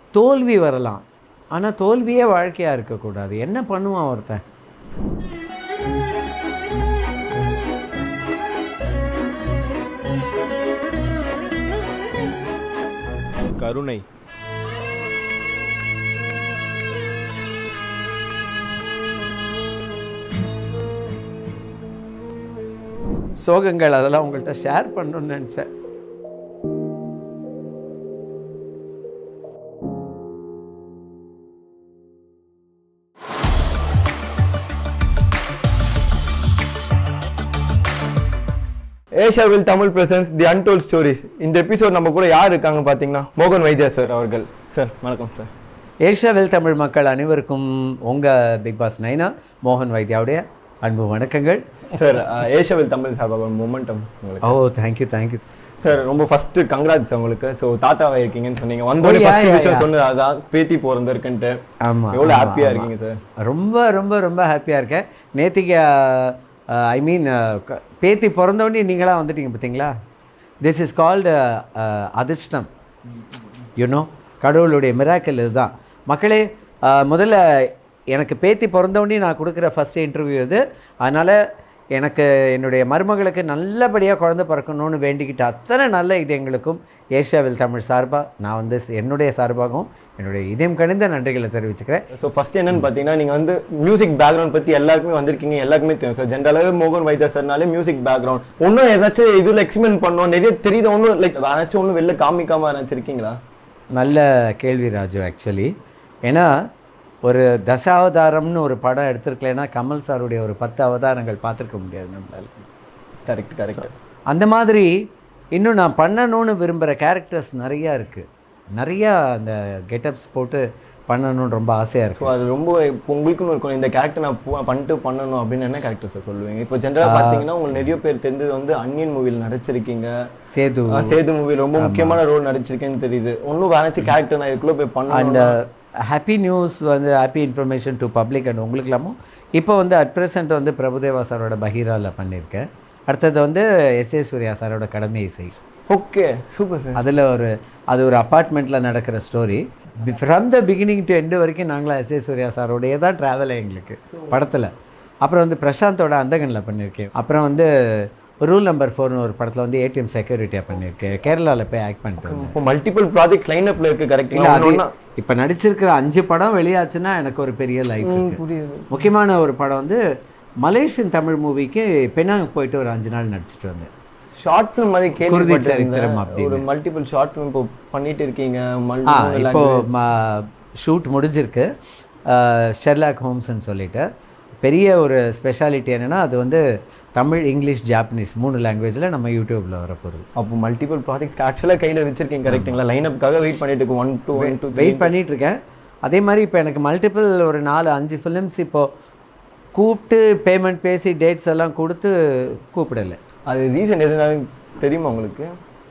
தோல்வி வரலாம் ஆனால் தோல்வியே வாழ்க்கையாக இருக்கக்கூடாது என்ன பண்ணுவான் ஒருத்தன் கருணை சோகங்கள் அதெல்லாம் உங்கள்கிட்ட ஷேர் பண்ணணும்னு நினச்சேன் ஏஷாவில் Tamil presents the untold stories இந்த எபிசோட் நம்ம கூட யார் இருக்காங்க பார்த்தீங்கன்னா மோகன் வைத்தியா சார் அவர்கள் சார் வணக்கம் சார் ஏஷியாவில் தமிழ் மக்கள் அனைவருக்கும் உங்கள் பிக் பாஸ் நைனா மோகன் வைத்தியாவுடைய அன்பு வணக்கங்கள் சார் ஏஷாவில் தமிழ் சார்பாக ஒரு மொமெண்டம் உங்களுக்கு ஓ தேங்க்யூ தேங்க்யூ சார் ரொம்ப ஃபர்ஸ்ட் கங்க்ராட்ஸ் உங்களுக்கு ஸோ தாத்தாவா இருக்கீங்கன்னு சொன்னீங்க வந்தோடனே Oh, yeah, ஃபர்ஸ்ட் yeah, விஷயம் yeah. சொன்னது அதான் பேத்தி பிறந்திருக்குன்ட்டு ஆமாம் எவ்வளோ ஹாப்பியாக இருக்கீங்க சார் ரொம்ப ரொம்ப ரொம்ப ஹாப்பியாக இருக்கேன் நேத்திக்கு ஐ மீன் பேத்தி பிறந்தோடனே நீங்களாம் வந்துட்டீங்க பார்த்தீங்களா திஸ் இஸ் கால்டு அதிர்ஷ்டம் யூனோ கடவுளுடைய மிராக்கல் இதுதான் மக்களே அஹ், முதல்ல எனக்கு பேத்தி பிறந்தோடனே நான் கொடுக்குற ஃபஸ்ட் இன்டர்வியூ இது அதனால் எனக்கு என்னுடைய மருமகளுக்கு நல்லபடியாக குழந்தை பிறக்கணும்னு வேண்டிக்கிட்ட அத்தனை நல்ல இதயங்களுக்கும் ஏஷியாவில் தமிழ் சார்பாக நான் வந்து என்னுடைய சார்பாகவும் என்னுடைய இதயம் கணிந்த நன்றிகளை தெரிவிச்சுக்கிறேன் ஸோ ஃபர்ஸ்ட் என்னன்னு பார்த்தீங்கன்னா நீங்கள் வந்து மியூசிக் பேக்ரவுண்ட் பற்றி எல்லாருக்குமே வந்திருக்கீங்க எல்லாருக்குமே தெரியும் சார் ஜென்ரலாகவே மோகன் வைத்தியா சார்னாலே மியூசிக் பேக்ரவுண்ட் இன்னும் ஏதாச்சும் இதில் எக்ஸ்பிளைன் பண்ணோம் நிறைய தெரியுது ஒன்றும் லைக் ஏதாச்சும் ஒன்றும் வெளில காமிக்காம ஏதாச்சும் இருக்கீங்களா நல்ல கேள்வி ராஜு ஆக்சுவலி ஏன்னா ஒரு தசாவதாரம்னு ஒரு படம் எடுத்திருக்கலைன்னா கமல் சாருடைய ஒரு பத்து அவதாரங்கள் பார்த்துருக்க முடியாது நம்மளால கரெக்ட் கரெக்ட் அந்த மாதிரி இன்னும் நான் பண்ணணும்னு விரும்புகிற கேரக்டர்ஸ் நிறையா இருக்குது நிறையா அந்த கெட்டப்ஸ் போட்டு பண்ணணும்னு ரொம்ப ஆசையாக ஸோ இருக்குது அது ரொம்ப இப்போ உங்களுக்குன்னு இருக்கும் இந்த கேரக்டர் நான் பு- பண்ணிட்டு பண்ணணும் அப்படின்னு என்ன கேரக்டர் சார் சொல்லுவீங்க இப்போ ஜென்ரலாக பார்த்தீங்கன்னா உங்களுக்கு நிறைய பேர் தெரிஞ்சது வந்து அன்னியன் மூவியில் நடிச்சிருக்கீங்க சேது ஆ, சேது மூவியில் ரொம்ப முக்கியமான ரோல் நடிச்சிருக்கேன்னு தெரியுது ஒன்றும் வேறாச்சும் கேரக்டர் நான் இதுக்குள்ளே போய் பண்ணணும் அண்ட் ஹாப்பி நியூஸ் வந்து happy information to public and உங்களுக்கெல்லாமும் இப்போ வந்து அட் ப்ரெசென்ட் வந்து பிரபுதேவா சாரோட பஹீராவில் பண்ணியிருக்கேன் அடுத்தது வந்து எஸ் ஏ சூர்யா சாரோட கடமை இசை ஓகே சூப்பர் சார் அதில் ஒரு அது ஒரு அப்பார்ட்மெண்ட்டில் நடக்கிற story from the beginning to end வரைக்கும் நாங்களாம் எஸ் ஏ சூர்யா சாரோடைய தான் ட்ராவல் எங்களுக்கு படத்தில் அப்புறம் வந்து பிரசாந்தோட அந்தகனில் பண்ணியிருக்கேன் அப்புறம் வந்து ரூல் நம்பர் ஃபோர்னு ஒரு படத்தில் வந்து ஏடிஎம் செக்யூரிட்டியாக பண்ணியிருக்கேன் கேரளாவில் போய் ஆக்ட் பண்ணிட்டு வந்தேன் இப்போ மல்டிபிள் ப்ராஜெக்ட் லைன் அப்ல இருக்கு இல்லை கரெக்டுங்களா அது இப்போ நடிச்சிருக்கிற அஞ்சு படம் வெளியாச்சுன்னா எனக்கு ஒரு பெரிய லைஃப் இருக்கு புரியுது முக்கியமான ஒரு படம் வந்து மலேசியன் தமிழ் மூவிக்கு பெனாங் போயிட்டு ஒரு அஞ்சு நாள் நடிச்சிட்டு வந்தேன் ஷார்ட் ஃபிலிம் மாதிரி குருதி சரித்திரம் கேள்விப்பட்டிருந்தேன் அப்படின்னு. ஒரு மல்டிபிள் ஷார்ட் ஃபிலிம் இப்போ பண்ணிட்டு இருக்கீங்க ஆ மல்டி இப்போ ஷூட் முடிஞ்சிருக்கு ஷெர்லாக் ஹோம்ஸ்ன்னு சொல்லிட்டு பெரிய ஒரு ஸ்பெஷாலிட்டி என்னென்னா அது வந்து தமிழ் இங்கிலீஷ் ஜாப்பனீஸ் மூணு லாங்குவேஜில் நம்ம யூடியூப்பில் வரப்போகுது அப்போ மல்டிபிள் ப்ராஜெக்ட்ஸ் ஆக்சுவலாக கையில் வச்சிருக்கீங்க கரெக்ட்டுங்களா லைன் அப்காக வெயிட் பண்ணிட்டு இருக்கு one two one two wait பண்ணிட்டு இருக்கேன் அதே மாதிரி இப்போ எனக்கு மல்டிபிள் ஒரு நாலு அஞ்சு ஃபிலிம்ஸ் இப்போ கூப்பிட்டு பேமெண்ட் பேசி டேட்ஸ் எல்லாம் கொடுத்து கூப்பிடலை அது ரீசன் எதுனாலும் தெரியுமா உங்களுக்கு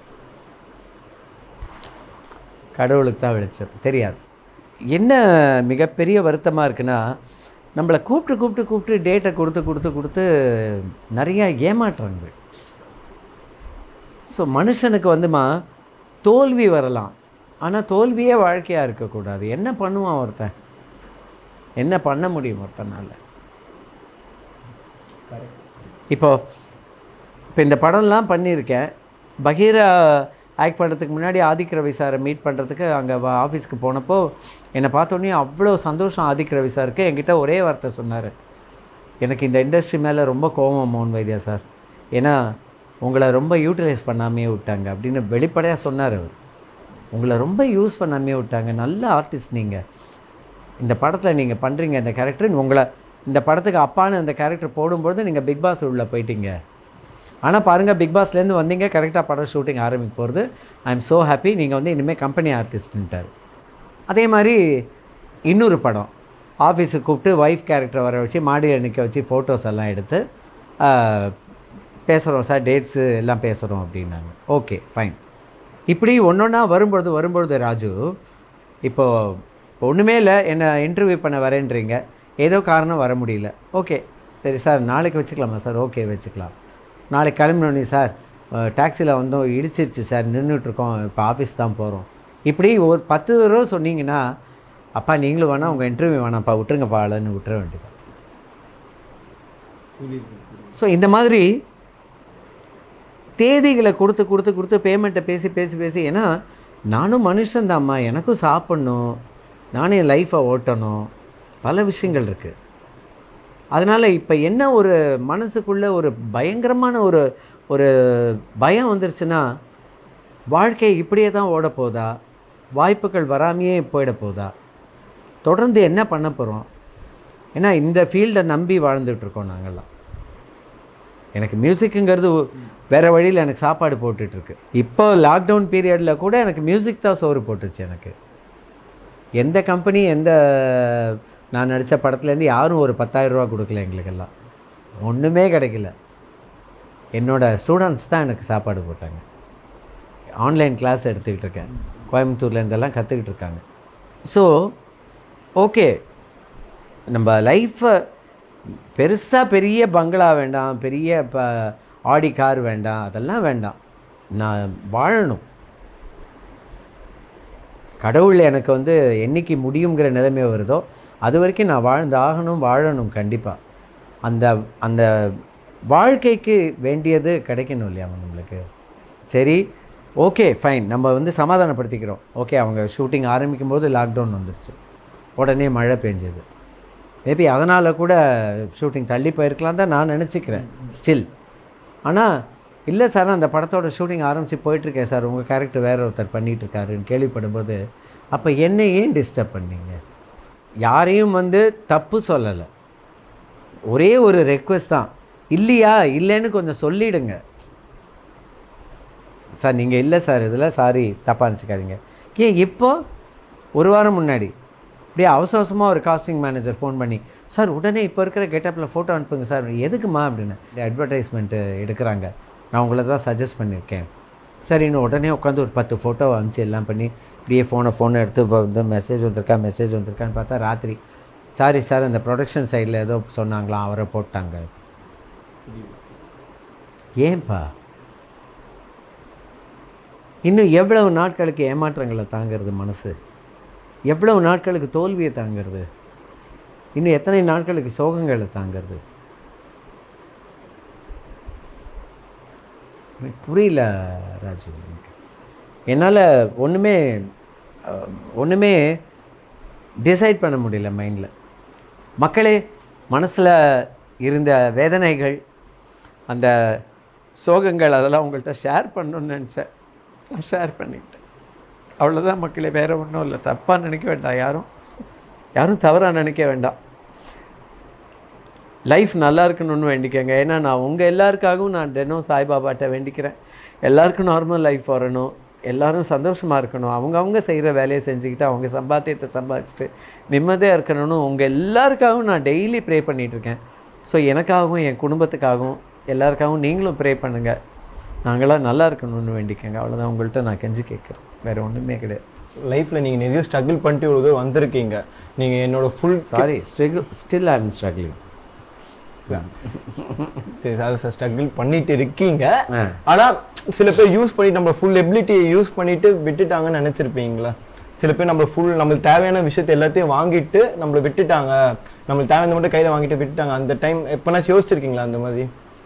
கடவுளுக்கு தான் வெளிச்சம் தெரியாது என்ன மிகப்பெரிய வருத்தமாக இருக்குன்னா நம்மளை கூப்பிட்டு கூப்பிட்டு கூப்பிட்டு டேட்டை கொடுத்து கொடுத்து கொடுத்து நிறையா ஏமாற்றுறாங்க ஸோ மனுஷனுக்கு வந்துமா தோல்வி வரலாம் ஆனால் தோல்வியே வாழ்க்கையாக இருக்கக்கூடாது என்ன பண்ணுவான் ஒருத்தன் என்ன பண்ண முடியும் ஒருத்தனால இப்போ இப்போ இந்த படம்லாம் பண்ணியிருக்கேன் பகீரா ஆக்ட் பண்ணுறதுக்கு முன்னாடி ஆதிக் ரவி சாரை மீட் பண்ணுறதுக்கு அங்கே ஆஃபீஸ்க்கு போனப்போ என்னை பார்த்தோன்னே அவ்வளோ சந்தோஷம் ஆதிக் ரவி சாருக்கு என்கிட்ட ஒரே வார்த்தை சொன்னார் எனக்கு இந்த இண்டஸ்ட்ரி மேலே ரொம்ப கோபம் மோகன் வைத்தியா சார் ஏன்னா உங்களை ரொம்ப யூட்டிலைஸ் பண்ணாமையே விட்டாங்க அப்படின்னு வெளிப்படையாக சொன்னார் அவர் உங்களை ரொம்ப யூஸ் பண்ணாமையே விட்டாங்க நல்ல ஆர்டிஸ்ட் நீங்கள் இந்த படத்தில் நீங்கள் பண்ணுறீங்க இந்த கேரக்டர் உங்களை இந்த படத்துக்கு அப்பான்னு அந்த கேரக்டர் போடும்பொழுது நீங்கள் பிக் பாஸ் உள்ளே போயிட்டீங்க ஆனால் பாருங்கள் பிக் பாஸ்லேருந்து வந்தீங்க கரெக்டாக படம் ஷூட்டிங் ஆரம்பிக்க போகிறது ஐ எம் ஸோ ஹாப்பி நீங்கள் வந்து இனிமேல் கம்பெனி ஆர்டிஸ்ட்ன்ட்டார் அதே மாதிரி இன்னொரு படம் ஆஃபீஸுக்கு கூப்பிட்டு ஒய்ஃப் கேரக்டர் வர வச்சு மாடியில் நிற்க வச்சு ஃபோட்டோஸ் எல்லாம் எடுத்து பேசுகிறோம் சார் டேட்ஸு எல்லாம் பேசுகிறோம் அப்படின்னாங்க ஓகே ஃபைன் இப்படி ஒன்றொன்னா வரும்பொழுது வரும்பொழுது ராஜு இப்போது இப்போ ஒன்றுமே இல்லை என்னை இன்டர்வியூ பண்ண வரேன்றீங்க ஏதோ காரணம் வர முடியல ஓகே சரி சார் நாளைக்கு வச்சுக்கலாமா சார் ஓகே வச்சுக்கலாம் நாளைக்கு கிளம்பினோடனே சார் டாக்ஸியில் வந்தோம் இடிச்சிருச்சு சார் நின்றுட்டுருக்கோம் இப்போ ஆஃபீஸ் தான் போகிறோம் இப்படி ஒரு பத்து தடவை சொன்னீங்கன்னா அப்பா நீங்களும் வேணாம் உங்கள் இன்டர்வியூ வேணாம்ப்பா விட்டுருங்கப்பா ஆளுன்னு விட்டுற வேண்டியது ஸோ இந்த மாதிரி தேதிகளை கொடுத்து கொடுத்து கொடுத்து பேமெண்ட்டை பேசி பேசி பேசி ஏன்னா நானும் மனுஷன்தாம்மா எனக்கும் சாப்பிட்ணும் நானும் என் லைஃப்பை ஓட்டணும் பல விஷயங்கள் இருக்குது அதனால் இப்போ என்ன ஒரு மனசுக்குள்ளே ஒரு பயங்கரமான ஒரு ஒரு பயம் வந்துருச்சுன்னா வாழ்க்கை இப்படியே தான் ஓட போதா வாய்ப்புகள் வராமையே போயிட போதா தொடர்ந்து என்ன பண்ண போகிறோம் ஏன்னா இந்த ஃபீல்டை நம்பி வாழ்ந்துட்டுருக்கோம் நாங்கள்லாம் எனக்கு மியூசிக்குங்கிறது வேறு வழியில் எனக்கு சாப்பாடு போட்டுட்ருக்கு இப்போ லாக்டவுன் பீரியடில் கூட எனக்கு மியூசிக் தான் சோறு போட்டுச்சு எனக்கு எந்த கம்பெனி எந்த நான் நடித்த படத்துலேருந்து யாரும் ஒரு 10000 ரூபா கொடுக்கல எங்களுக்கெல்லாம் ஒன்றுமே கிடைக்கல என்னோடய ஸ்டூடெண்ட்ஸ் தான் எனக்கு சாப்பாடு போட்டாங்க ஆன்லைன் கிளாஸ் எடுத்துக்கிட்டு இருக்கேன் கோயம்புத்தூர்ல இருந்தெல்லாம் கற்றுக்கிட்டு இருக்காங்க ஸோ ஓகே நம்ம லைஃப்பை பெருசாக பெரிய பங்களா வேண்டாம் பெரிய இப்போ ஆடி கார் வேண்டாம் அதெல்லாம் வேண்டாம் நான் வாழணும் கடவுள் எனக்கு வந்து என்னைக்கு முடியுங்கிற நிலைமை வருதோ அது வரைக்கும் நான் வாழ்ந்து ஆகணும் வாழணும் கண்டிப்பாக அந்த அந்த வாழ்க்கைக்கு வேண்டியது கிடைக்கணும் இல்லையா நம்மளுக்கு சரி ஓகே ஃபைன் நம்ம வந்து சமாதானப்படுத்திக்கிறோம் ஓகே அவங்க ஷூட்டிங் ஆரம்பிக்கும் போது லாக்டவுன் வந்துருச்சு உடனே மழை பெஞ்சது மேபி அதனால் கூட ஷூட்டிங் தள்ளி போயிருக்கலாம் தான் நான் நினச்சிக்கிறேன் ஸ்டில் ஆனால் இல்லை சார் அந்த படத்தோட ஷூட்டிங் ஆரம்பித்து போயிட்டுருக்கேன் சார் உங்கள் கேரக்டர் வேற ஒருத்தர் பண்ணிட்டு இருக்காருன்னு கேள்விப்படும்போது அப்போ என்ன ஏன் டிஸ்டர்ப் பண்ணீங்க யாரையும் வந்து தப்பு சொல்லலை ஒரே ஒரு ரெக்வெஸ்ட் தான் இல்லையா இல்லைன்னு கொஞ்சம் சொல்லிடுங்க சார் நீங்கள் இல்லை சார் இதில் சாரி தப்பாக நினச்சிக்காதீங்க ஏன் இப்போ ஒரு வாரம் முன்னாடி அப்படியே அவசர அவசரமாக ஒரு காஸ்டிங் மேனேஜர் ஃபோன் பண்ணி சார் உடனே இப்போ இருக்கிற கெட்டப்பில் ஃபோட்டோ அனுப்புங்க சார் எதுக்குமா அப்படின்னு அட்வர்டைஸ்மெண்ட்டு எடுக்கிறாங்க நான் உங்களை தான் சஜஸ்ட் பண்ணியிருக்கேன் சரின்னு உடனே உட்காந்து ஒரு பத்து ஃபோட்டோ அனுப்பிச்சு எல்லாம் பண்ணி இப்படியே ஃபோனை ஃபோனை எடுத்து வந்து மெசேஜ் வந்திருக்கா மெசேஜ் வந்திருக்கான்னு பார்த்தா ராத்திரி சாரி சார் அந்த ப்ரொடக்ஷன் சைடில் ஏதோ சொன்னாங்களாம் அவரை போட்டாங்க ஏன்பா இன்னும் எவ்வளவு நாட்களுக்கு ஏமாற்றங்களை தாங்கிறது மனசு எவ்வளவு நாட்களுக்கு தோல்வியை தாங்கிறது இன்னும் எத்தனை நாட்களுக்கு சோகங்களை தாங்கிறது எனக்கு புரியல ராஜு எனக்கு என்னால் ஒன்றுமே அஹ், ஒன்றுமே டிசைட் பண்ண முடியல மைண்டில் மக்களே மனசில் இருந்த வேதனைகள் அந்த சோகங்கள் அதெல்லாம் உங்கள்கிட்ட ஷேர் பண்ணணும்னு நினச்சேன் நான் ஷேர் பண்ணிக்கிட்டேன் அவ்வளோதான் மக்களே வேறு ஒன்றும் இல்லை தப்பாக நினைக்க வேண்டாம் யாரும் யாரும் தவறாக நினைக்க வேண்டாம் லைஃப் நல்லா இருக்கணும்னு வேண்டிக்கங்க ஏன்னா நான் உங்கள் எல்லாருக்காகவும் நான் தினம் சாய்பாபாட்ட வேண்டிக்கிறேன் எல்லாருக்கும் நார்மல் லைஃப் வரணும் எல்லாரும் சந்தோஷமாக இருக்கணும் அவங்க அவங்க செய்கிற வேலையை செஞ்சுக்கிட்டு அவங்க சம்பாத்தியத்தை சம்பாதிச்சுட்டு நிம்மதியாக இருக்கணும்னு உங்கள் எல்லாருக்காகவும் நான் டெய்லி ப்ரே இருக்கேன் ஸோ எனக்காகவும் என் குடும்பத்துக்காகவும் எல்லாருக்காகவும் நீங்களும் ப்ரே பண்ணுங்கள் நாங்களாம் நல்லா இருக்கணும்னு வேண்டிக்கங்க அவ்வளோதான் உங்கள்கிட்ட நான் கெஞ்சி கேட்குறேன் வேறு ஒன்றுமே கிடையாது லைஃப்பில் நீங்கள் நிறைய ஸ்ட்ரகிள் பண்ணிட்டு இவ்வளோ தூரம் வந்திருக்கீங்க நீங்கள் என்னோட full sorry struggle still I am struggling சரி சார் சார் ஸ்ட்ரகிள் பண்ணிட்டு இருக்கீங்க ஆ ஆனா சில பேர் யூஸ் பண்ணி நம்ம ஃபுல் எபிலிட்டியை யூஸ் பண்ணிட்டு விட்டுட்டாங்கன்னு நினைச்சிருப்பீங்களா சில பேர் நம்ம ஃபுல் நம்மளுக்கு தேவையான விஷயத்தை எல்லாத்தையும் வாங்கிட்டு நம்மளை விட்டுட்டாங்க நம்மளுக்கு தேவையான மட்டும் கையில வாங்கிட்டு விட்டுட்டாங்க அந்த டைம் எப்போனாச்சும் யோசிச்சிருக்கீங்களா அந்த மாதிரி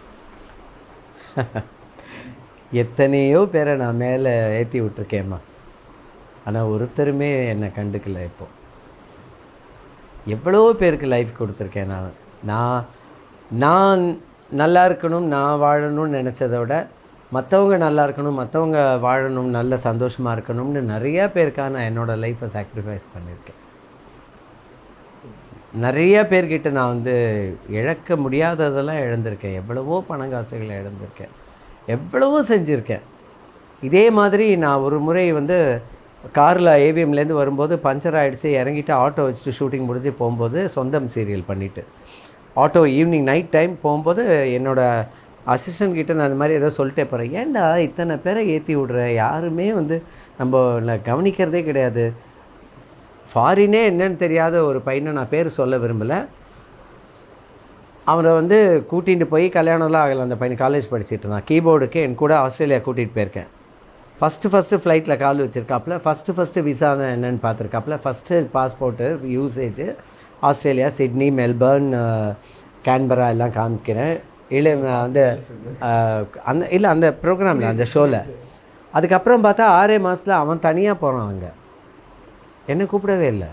எத்தனையோ பேரை நான் மேலே ஏற்றி விட்டுருக்கேம்மா ஆனால் ஒருத்தருமே என்னை கண்டுக்கல இப்போ எவ்வளோ பேருக்கு லைஃப் கொடுத்துருக்கேன் நான் நான் நான் நல்லா இருக்கணும் நான் வாழணும்னு நினச்சதை விட மற்றவங்க நல்லா இருக்கணும் மற்றவங்க வாழணும் நல்ல சந்தோஷமாக இருக்கணும்னு நிறையா பேருக்காக நான் என்னோடய லைஃப்பை சாக்ரிஃபைஸ் பண்ணியிருக்கேன் நிறைய பேர்கிட்ட நான் வந்து இழக்க முடியாததெல்லாம் இழந்திருக்கேன் எவ்வளவோ பணங்காசுகளை இழந்திருக்கேன் எவ்வளவோ செஞ்சுருக்கேன் இதே மாதிரி நான் ஒரு முறை வந்து காரில் ஏவிஎம்லேருந்து வரும்போது பஞ்சர் ஆகிடுச்சு இறங்கிட்டு ஆட்டோ வச்சுட்டு ஷூட்டிங் முடிஞ்சு போகும்போது சொந்தம் சீரியல் பண்ணிவிட்டு ஆட்டோ ஈவினிங் நைட் டைம் போகும்போது என்னோட அசிஸ்டன்ட் கிட்ட நான் இந்த மாதிரி ஏதோ சொல்லிட்டே போகிறேன் ஏன்டா இத்தனை பேரை ஏற்றி விடுற யாருமே வந்து நம்ம நான் கவனிக்கிறதே கிடையாது ஃபாரினே என்னன்னு தெரியாத ஒரு பையனை நான் பேர் சொல்ல விரும்பலை அவரை வந்து கூட்டிகிட்டு போய் கல்யாணம்லாம் ஆகலை அந்த பையன் காலேஜ் படிச்சுட்டு இருந்தான் கீபோர்டுக்கு என் கூட ஆஸ்திரேலியா கூட்டிகிட்டு போயிருக்கேன் ஃபஸ்ட்டு ஃபஸ்ட்டு ஃப்ளைட்டில் கால் வச்சுருக்காப்புல ஃபஸ்ட்டு ஃபஸ்ட்டு விசா என்னன்னு பார்த்துருக்காப்புல first passport usage Australia Sydney Melbourne Canberra எல்லாம் காமிக்கிறேன் இல்லை நான் வந்து அஹ், அந்த இல்லை அந்த ப்ரோக்ராமில் அந்த ஷோவில் அதுக்கப்புறம் பார்த்தா ஆறே மாதத்தில் அவன் தனியாக போகிறான் அங்கே என்ன கூப்பிடவே இல்லை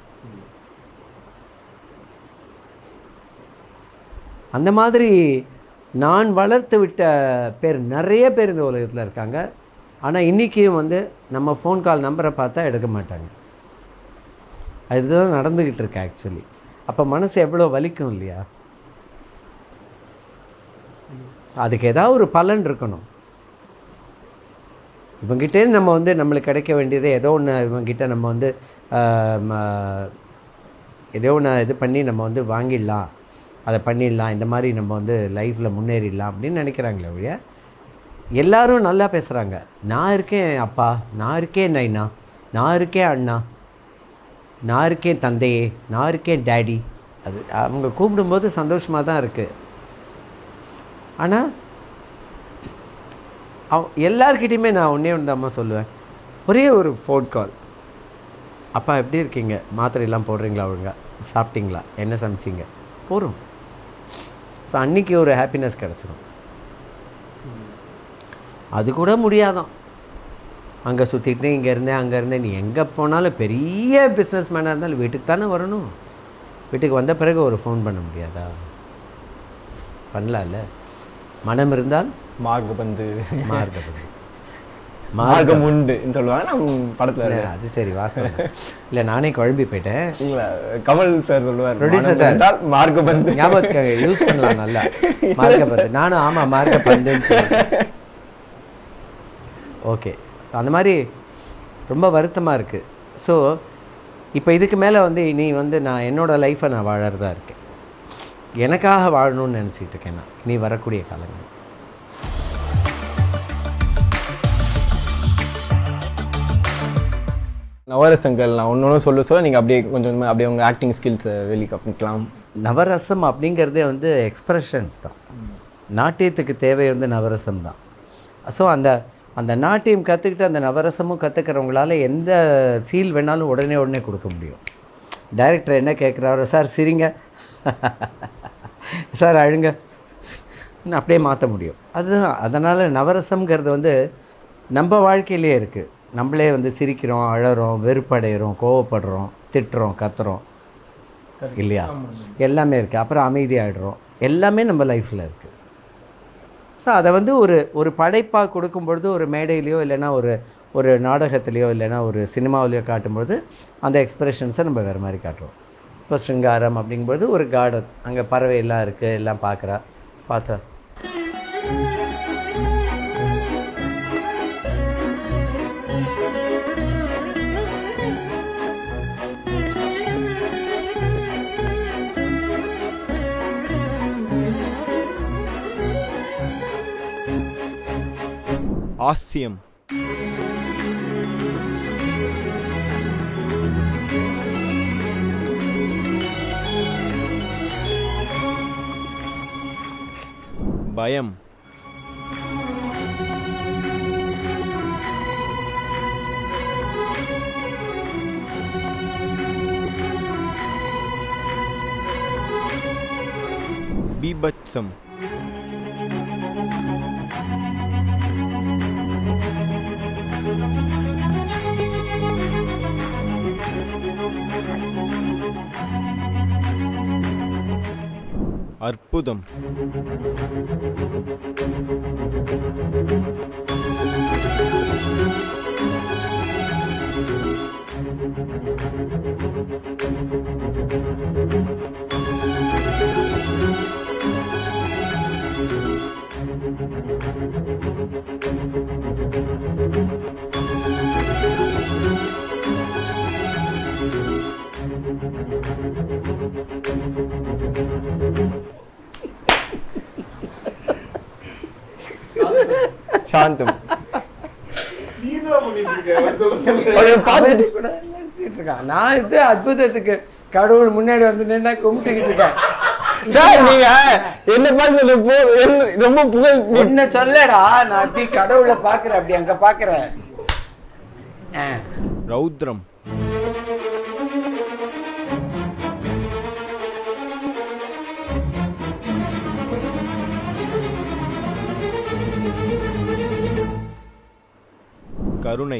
அந்த மாதிரி நான் வளர்த்து விட்ட பேர் நிறைய பேர் இந்த உலகத்தில் இருக்காங்க ஆனால் இன்றைக்கியும் வந்து நம்ம ஃபோன் கால் நம்பரை பார்த்தா எடுக்க மாட்டாங்க அதுதான் நடந்துக்கிட்டு இருக்கு ஆக்சுவலி அப்போ மனசு எவ்வளோ வலிக்கும் இல்லையா So, அதுக்கு ஏதாவது ஒரு பலன் இருக்கணும் இவங்கிட்டே நம்ம வந்து நம்மளுக்கு கிடைக்க வேண்டியது ஏதோ ஒன்று இவங்கிட்ட நம்ம வந்து ஆஹ், ம- ஏதோ ஒன்று இது பண்ணி நம்ம வந்து வாங்கிடலாம் அதை பண்ணிடலாம் இந்த மாதிரி நம்ம வந்து லைஃப்பில் முன்னேறிடலாம் அப்படின்னு நினைக்கிறாங்களே ஒழிய எல்லாரும் நல்லா பேசுகிறாங்க நான் இருக்கேன் அப்பா நான் இருக்கேன் நைனா நான் இருக்கேன் அண்ணா நான் இருக்கேன் தந்தையே நான் இருக்கேன் டேடி அது அவங்க கூப்பிடும்போது சந்தோஷமாக தான் இருக்குது ஆனால் அவ எல்லார்கிட்டையுமே நான் ஒன்றே ஒன்று தான் சொல்லுவேன் ஒரே ஒரு ஃபோன் கால் அப்பா எப்படி இருக்கீங்க மாத்திரையெல்லாம் போடுறீங்களா ஒழுங்கா சாப்பிட்டீங்களா என்ன சமைச்சிங்க போதும் ஸோ அன்னைக்கு ஒரு ஹாப்பினஸ் கிடச்சிடும் அது கூட முடியாதான் அங்கே சுற்றிட்டு இங்கே இருந்தேன் அங்கே இருந்தேன் நீ எங்கே போனாலும் பெரிய பிஸ்னஸ் மேனாக இருந்தாலும் வீட்டுக்கு தானே வரணும் வீட்டுக்கு வந்த பிறகு ஒரு ஃபோன் பண்ண முடியாதா பண்ணலாம்ல மனம் இருந்தால் மார்க் பந்து மார்க்கப்படும் மார்க்கம் உண்டுன்னு சொல்லுவாங்க நம்ம படத்துல இல்ல, அது சரி வாசம் இல்லை நானே குழம்பி போயிட்டேன் இல்ல கமல் சார் சொல்லுவார் Producer மனம் sir. இருந்தால் மார்க்க பந்து ஞாபகம் வச்சுக்கோங்க யூஸ் பண்ணலாம் நல்லா மார்க்க பந்து நானும் ஆமாம் மார்க்க பந்துன்னு சொல்லிட்டேன் ஓகே அந்த மாதிரி ரொம்ப வருத்தமாக இருக்குது ஸோ இப்போ இதுக்கு மேலே வந்து நீ வந்து நான் என்னோட லைஃப்பை நான் வாழறதா இருக்கேன் எனக்காக வாழணும்னு நினச்சிட்டு இருக்கேன் நான் நீ வரக்கூடிய காலங்கள் நவரசங்கள் நான் ஒன்று ஒன்று சொல்ல சொல்ல நீங்கள் அப்படியே கொஞ்சம் கொஞ்சமா அப்படியே உங்கள் ஆக்டிங் ஸ்கில்ஸை வெளியே காமிக்கலாம் நவரசம் அப்படிங்கிறதே வந்து எக்ஸ்பிரஷன்ஸ் தான் நாட்டியத்துக்கு தேவை வந்து நவரசம் தான் ஸோ அந்த அந்த நாட்டியம் கற்றுக்கிட்டு அந்த நவரசமும் கற்றுக்கிறவங்களால எந்த ஃபீல் வேணாலும் உடனே உடனே கொடுக்க முடியும் டைரக்டர் என்ன கேட்குறாரோ சார் சிரிங்க சார் அழுங்க ன்னு அப்படியே மாற்ற முடியும் அதுதான் அதனால் நவரசம்ங்கிறது வந்து நம்ம வாழ்க்கையிலே இருக்குது நம்மளே வந்து சிரிக்கிறோம் அழறோம் வெறுப்படைகிறோம் கோவப்படுறோம் திட்டுறோம் கத்துறோம் இல்லையா எல்லாமே இருக்குது அப்புறம் அமைதியாகிடுறோம் எல்லாமே நம்ம லைஃப்பில் இருக்குது ஸோ அதை வந்து ஒரு ஒரு படைப்பாக கொடுக்கும் பொழுது ஒரு மேடையிலையோ இல்லைன்னா ஒரு ஒரு நாடகத்திலையோ இல்லைன்னா ஒரு சினிமாவிலையோ காட்டும்பொழுது அந்த எக்ஸ்பிரஷன்ஸை நம்ம வேறு மாதிரி காட்டுறோம் இப்போ ஸ்ருங்காரம் அப்படிங்கும்போது ஒரு கார்டன் அங்கே பறவை எல்லாம் இருக்குது எல்லாம் பார்க்குறா பார்த்தா ஆசியம் பயம் பீபத்சம் அற்புதம் சாந்தம் அவனை பார்த்துட்டு கூட நினைச்சிட்டு இருக்கான் நான் இது அற்புதத்துக்கு கடவுள் முன்னாடி வந்து நின்னா கும்பிட்டுக்கிட்டு இருக்கேன் சார் நீங்க என்ன பார்த்து சொல்லு போ என்ன- ரொம்ப புகழ் நீ- ஒன்னு சொல்லடா நான் அப்படி கடவுளை பாக்குறேன் அப்படி அங்க பாக்குறேன் ஆ. ரௌத்ரம் கருணை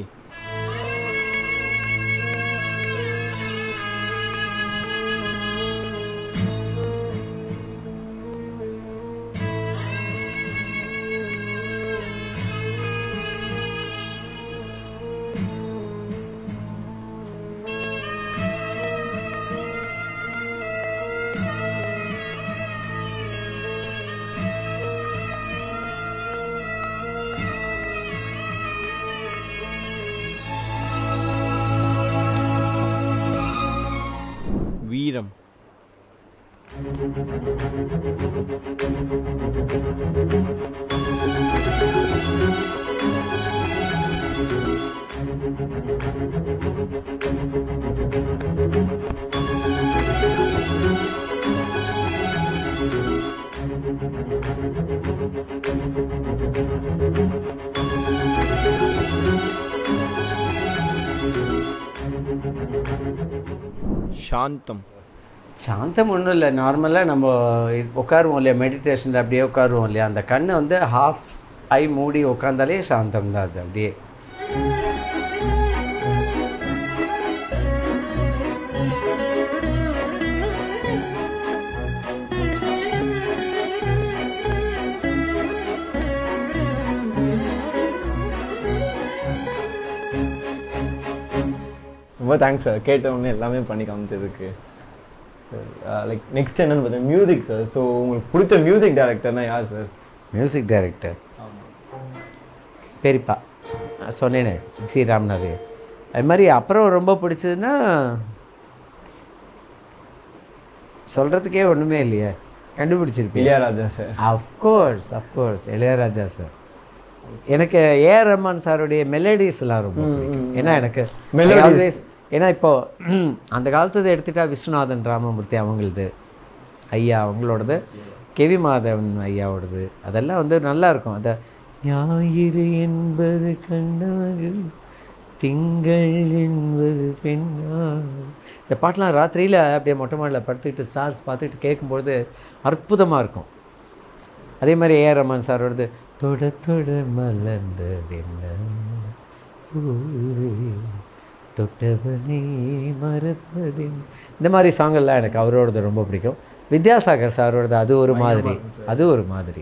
வீரம் சாந்தம் சாந்தம் ஒன்றும் இல்லை நார்மலாக நம்ம இது உட்காருவோம் இல்லையா மெடிடேஷனில் அப்படியே உட்காருவோம் இல்லையா அந்த கண்ணை வந்து ஹாஃப் ஐ மூடி உட்காந்தாலே சாந்தம் தான் அது அப்படியே ரொம்ப தேங்க்ஸ் சார் கேட்ட உடனே எல்லாமே பண்ணி காமிச்சதுக்கு லைக் நெக்ஸ்ட் என்னன்னு பார்த்தீங்கன்னா மியூசிக் சார் ஸோ உங்களுக்கு பிடிச்ச மியூசிக் டைரக்டர்னா யார் சார் மியூசிக் டைரக்டர் பெரியப்பா நான் சொன்னேனே சி ராம்நாத் அது மாதிரி அப்புறம் ரொம்ப பிடிச்சதுன்னா சொல்கிறதுக்கே ஒன்றுமே இல்லையே கண்டுபிடிச்சிருப்பீங்க Ilaiyaraaja sir of course of course Ilaiyaraaja sir எனக்கு ஏஆர் ரஹ்மான் சாருடைய மெலடிஸ்லாம் ரொம்ப பிடிக்கும் ஏன்னா எனக்கு Melodies. ஆல்வேஸ் ஏன்னா இப்போ அந்த காலத்தது எடுத்துட்டா விஸ்வநாதன் ராமமூர்த்தி அவங்களது ஐயா அவங்களோடது கெவி மாதவன் ஐயாவோடது அதெல்லாம் வந்து நல்லா இருக்கும் அந்த ஞாயிறு என்பது கண்ணாகு திங்கள் என்பது பெண்ணாகு இந்த பாட்டெலாம் ராத்திரியில் அப்படியே மொட்டை மாடியில் படுத்துக்கிட்டு ஸ்டார்ஸ் பார்த்துக்கிட்டு கேட்கும்பொழுது அற்புதமாக இருக்கும் அதே மாதிரி ஏஆர் ரஹ்மான் சாரோடது தொட தொட மலர்ந்ததென்ன பூவே தொட்டவனே மறப்பதென் இந்த மாதிரி சாங்கெல்லாம் எனக்கு அவரோடது ரொம்ப பிடிக்கும் வித்யாசாகர் சாரோடது அது ஒரு மாதிரி அது ஒரு மாதிரி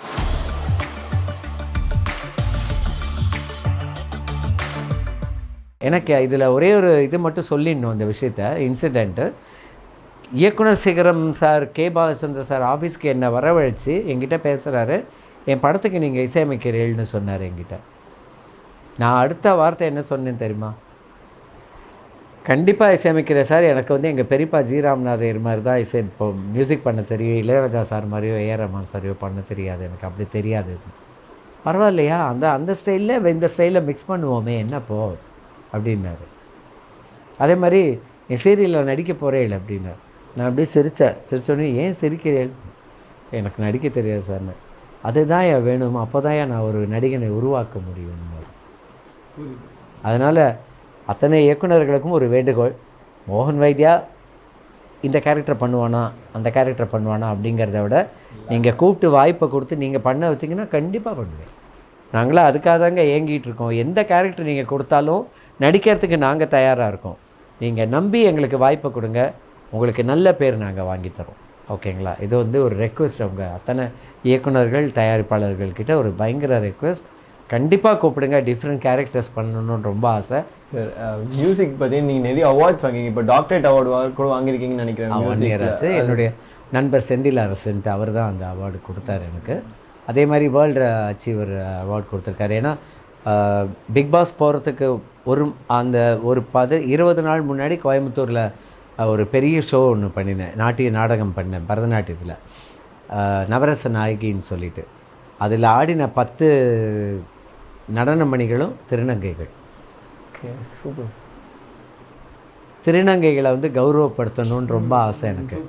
எனக்கு இதில் ஒரே ஒரு இது மட்டும் சொல்லிடணும் இந்த விஷயத்த இன்சிடெண்ட்டு இயக்குனர் சிகரம் சார் கே பாலச்சந்திர சார் ஆஃபீஸ்க்கு என்னை வரவழைச்சு என்கிட்ட பேசுகிறாரு என் படத்துக்கு நீங்கள் இசையமைக்கிறீர்கள்னு சொன்னார் என்கிட்ட நான் அடுத்த வார்த்தை என்ன சொன்னேன் தெரியுமா கண்டிப்பாக இசையமைக்கிறேன் சார் எனக்கு வந்து எங்கள் பெரியப்பா ஜி ராமநாதர் மாதிரி தான் இசை இப்போ மியூசிக் பண்ண தெரியும் இளையராஜா சார் மாதிரியோ ஏஆர் ரஹ்மான் சாரையோ பண்ண தெரியாது எனக்கு அப்படி தெரியாது பரவாயில்லையா அந்த அந்த ஸ்டைலில் இந்த ஸ்டைலில் மிக்ஸ் பண்ணுவோமே என்னப்போ அப்படின்னாரு அதே மாதிரி என் சீரியலில் நடிக்க போகிறேன் அப்படின்னாரு நான் அப்படியே சிரித்தேன் சிரிச்சோடனே ஏன் சிரிக்கிறேன் எனக்கு நடிக்க தெரியாது சார்னு அதுதான் ஏன் வேணும் அப்போ தான் நான் ஒரு நடிகனை உருவாக்க முடியும் அதனால் அத்தனை இயக்குனர்களுக்கும் ஒரு வேண்டுகோள் மோகன் வைத்யா இந்த கேரக்டர் பண்ணுவானா அந்த கேரக்டர் பண்ணுவானா அப்படிங்கிறத விட நீங்கள் கூப்பிட்டு வாய்ப்பை கொடுத்து நீங்கள் பண்ண வச்சிங்கன்னா கண்டிப்பாக பண்ணுவேன் நாங்களாம் அதுக்காக தாங்க ஏங்கிட்டு இருக்கோம் எந்த கேரக்டர் நீங்கள் கொடுத்தாலும் நடிக்கிறதுக்கு நாங்கள் தயாராக இருக்கோம் நீங்கள் நம்பி எங்களுக்கு வாய்ப்பை கொடுங்க உங்களுக்கு நல்ல பேர் நாங்கள் வாங்கி தரோம் ஓகேங்களா இது வந்து ஒரு ரெக்வெஸ்ட் அவங்க அத்தனை இயக்குனர்கள் தயாரிப்பாளர்கள் கிட்ட ஒரு பயங்கர ரெக்வெஸ்ட் கண்டிப்பாக கூப்பிடுங்க டிஃப்ரெண்ட் கேரக்டர்ஸ் பண்ணணும்னு ரொம்ப ஆசை சார் மியூசிக் பற்றி நீங்கள் நிறைய அவார்ட்ஸ் வாங்கிங்க இப்போ டாக்டரேட் அவார்டு கூட வாங்கியிருக்கீங்கன்னு நினைக்கிறேன் ஒன் இயர் ஆச்சு என்னுடைய நண்பர் செந்தில் அரசன்ட்டு அவர் தான் அந்த அவார்டு கொடுத்தாரு எனக்கு அதே மாதிரி வேர்ல்டு அச்சீவர் அவார்டு கொடுத்துருக்காரு ஏன்னா பிக் பாஸ் போகிறதுக்கு ஒரு அந்த ஒரு பது இருபது நாள் முன்னாடி கோயம்புத்தூரில் ஒரு பெரிய ஷோ ஒன்று பண்ணினேன் நாட்டிய நாடகம் பண்ணேன் பரதநாட்டியத்தில் நவரச நாயகின்னு சொல்லிட்டு அதில் ஆடின பத்து நடன மணிகளும் திருநங்கைகள் ஓகே சூப்பர் திருநங்கைகளை வந்து கௌரவப்படுத்தணும்னு ரொம்ப ஆசை எனக்கு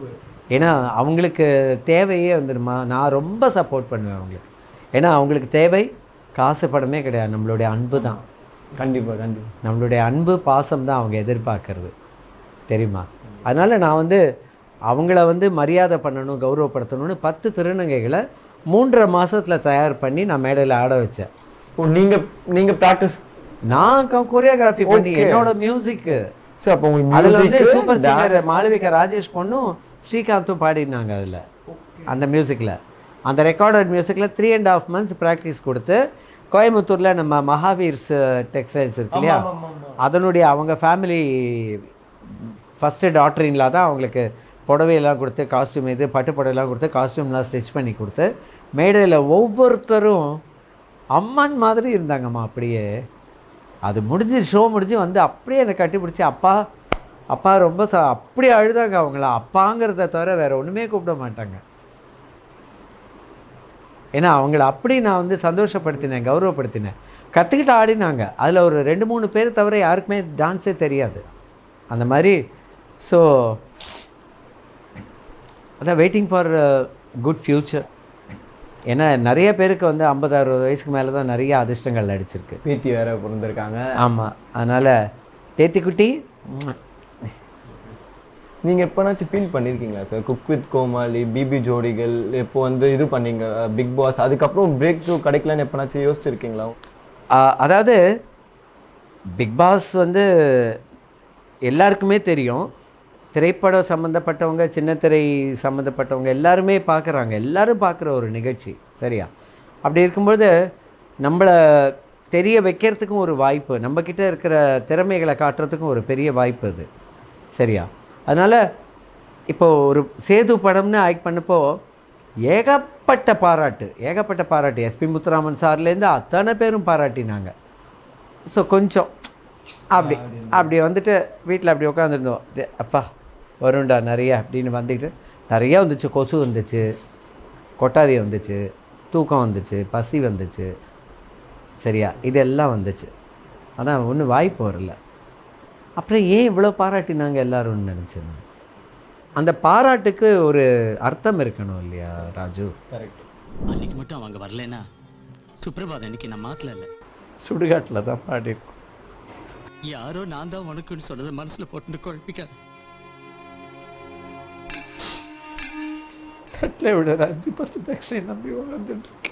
ஏன்னா அவங்களுக்கு தேவையே வந்துடுமா நான் ரொம்ப சப்போர்ட் பண்ணுவேன் அவங்களுக்கு ஏன்னா அவங்களுக்கு தேவை காசு படமே கிடையாது நம்மளுடைய அன்பு தான் கண்டிப்பா கண்டிப்பா நம்மளுடைய அன்பு பாசம் தான் அவங்க எதிர்பார்க்கறது தெரியுமா அதனால் நான் வந்து அவங்கள வந்து மரியாதை பண்ணணும் கௌரவப்படுத்தணும்னு பத்து திருநங்கைகளை மூன்றரை மாசத்துல தயார் பண்ணி நான் மேடையில் ஆட வச்சேன் ஓ நீங்க நீங்க ப்ராக்டிஸ் நான் கொரியோகிராஃபி பண்ணி Okay. என்னோட மியூசிக்கு சார் அப்போ உங்களுக்கு அதில் வந்து music, super dance- singer Malavika Rajesh பொண்ணும் ஸ்ரீகாந்தும் பாடினாங்க அதில் அந்த மியூசிக்கில் அந்த ரெக்கார்டட் மியூசிக்கில் three and half months practice கொடுத்து கோயம்புத்தூரில் நம்ம மகாவீர்ஸ் டெக்ஸ்டைல்ஸ் இருக்கு இல்லையா அதனுடைய அவங்க ஃபேமிலி ஃபஸ்ட்டு டாக்டரின்லாம் தான் அவங்களுக்கு புடவையெல்லாம் கொடுத்து காஸ்டியூம் இது பட்டு புடவையெல்லாம் கொடுத்து காஸ்டியூம்லாம் ஸ்டிச் பண்ணி கொடுத்து மேடையில் ஒவ்வொருத்தரும் அம்மன் மாதிரி இருந்தாங்கம்மா அப்படியே அது முடிஞ்சு ஷோ முடிஞ்சு வந்து அப்படியே என்னை கட்டி பிடிச்சி அப்பா அப்பா ரொம்ப ச அப்படி அழுதாங்க அவங்கள அப்பாங்கிறத தவிர வேற ஒன்றுமே கூப்பிட மாட்டாங்க ஏன்னா அவங்கள அப்படி நான் வந்து சந்தோஷப்படுத்தினேன் கௌரவப்படுத்தினேன் கற்றுக்கிட்டு ஆடினாங்க அதில் ஒரு ரெண்டு மூணு பேர் தவிர யாருக்குமே டான்ஸே தெரியாது அந்த மாதிரி ஸோ அதான் வெயிட்டிங் ஃபார் குட் ஃப்யூச்சர் ஏன்னா நிறைய பேருக்கு வந்து ஐம்பது அறுபது வயசுக்கு மேலே தான் நிறைய அதிர்ஷ்டங்கள் அடிச்சிருக்கு பேத்தி வேற பிறந்திருக்காங்க ஆமாம் அதனால் பேத்திக்குட்டி உம், நீங்க எப்பனாச்சும் ஃபீல் பண்ணிருக்கீங்களா sir cook with Comali BB ஜோடிகள் இப்போ வந்து இது பண்ணீங்க பிக் பாஸ் அதுக்கப்புறம் பிரேக் த்ரூ கிடைக்கலன்னு எப்பனாச்சும் யோசிச்சிருக்கீங்களா ஆ, அதாவது பிக் பாஸ் வந்து எல்லாருக்குமே தெரியும் திரைப்படம் சம்மந்தப்பட்டவங்க சின்னத்திரை சம்மந்தப்பட்டவங்க எல்லாருமே பார்க்குறாங்க எல்லாரும் பார்க்குற ஒரு நிகழ்ச்சி சரியா அப்படி இருக்கும்போது நம்மளை தெரிய வைக்கிறதுக்கும் ஒரு வாய்ப்பு நம்மக்கிட்ட இருக்கிற திறமைகளை காட்டுறதுக்கும் ஒரு பெரிய வாய்ப்பு அது சரியா அதனால் இப்போ ஒரு சேது படம்னு ஆக்ட் பண்ணப்போ ஏகப்பட்ட பாராட்டு ஏகப்பட்ட பாராட்டு எஸ்பி முத்துராமன் சார்லேருந்து அத்தனை பேரும் பாராட்டினாங்க ஸோ கொஞ்சம் அப்படி அப்படி வந்துட்டு வீட்டில் அப்படி உட்காந்துருந்தோம் இது, அப்பா வரும்டா நிறைய அப்படின்னு வந்துக்கிட்டு நிறைய வந்துச்சு கொசு வந்துச்சு கொட்டாவி வந்துச்சு தூக்கம் வந்துச்சு பசி வந்துச்சு சரியா இதெல்லாம் வந்துச்சு ஆனால் ஒன்றும் வாய்ப்பு வரல அப்புறம் ஏன் இவ்வளோ பாராட்டினாங்க எல்லாரும்னு நினச்சேன் அந்த பாராட்டுக்கு ஒரு அர்த்தம் இருக்கணும் இல்லையா ராஜு கரெக்ட் அன்னைக்கு மட்டும் அவங்க வரலைன்னா சுப்ரபாத் அன்னைக்கு நான் மாத்தல இல்ல சுடுகாட்டில் தான் பாடியிருக்கோம் யாரோ நான் தான் உனக்குன்னு சொன்னதை மனசுல போட்டு குழப்பிக்காத தட்டில் விட அஞ்சு பத்து தட்சணை நம்பி வந்துட்டு